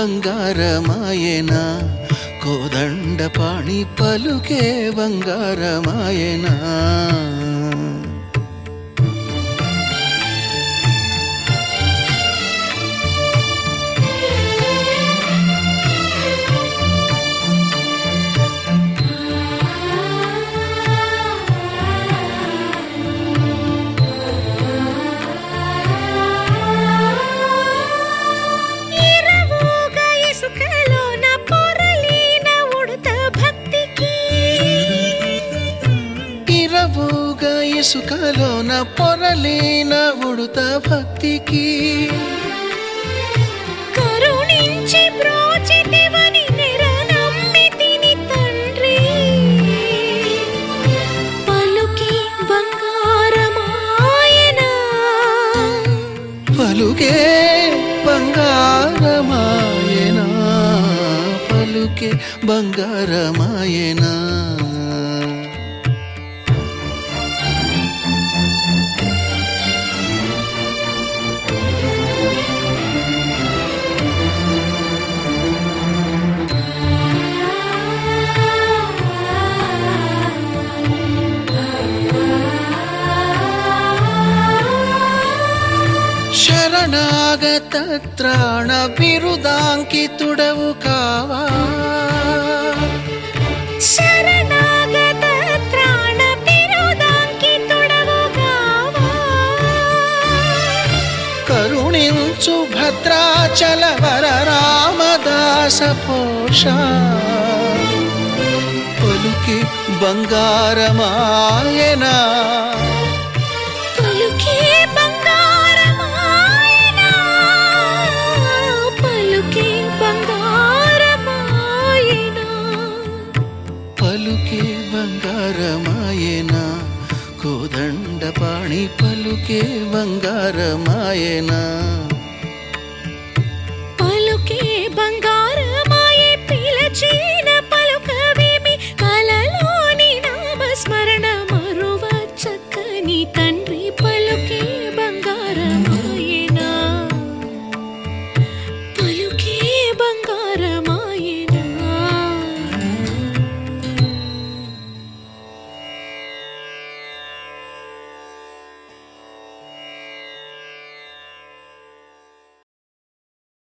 బంగారమాయనా కోదండ పాణి పలుకే బంగారమాయనా ఇరవోగా ఇసుకలోన పొరలిన ఉడత భక్తికి ఇరవుగా ఇసుకలోన పొరలేన ఉడుత భక్తికి కరుణించి బ్రోచితివని నిరనమ్మితిని తండ్రి పలుకి బంగారమాయనా పలుకే బంగారమాయనా పలుకే బంగారమాయనా శరణాగత త్రాణ బిరుదాంకితుడవు కావా శరణాగత త్రాణ బిరుదాంకితుడవుగావా. కరుణించు భద్రాచల వర రామదాస పోష పలుకి బంగారమాయనా పలుకే బంగారమాయనా. పలుకే బంగారమాయనా. పలుకే బంగారమాయనా కోదండ పాణి పలుకే బంగారమాయనా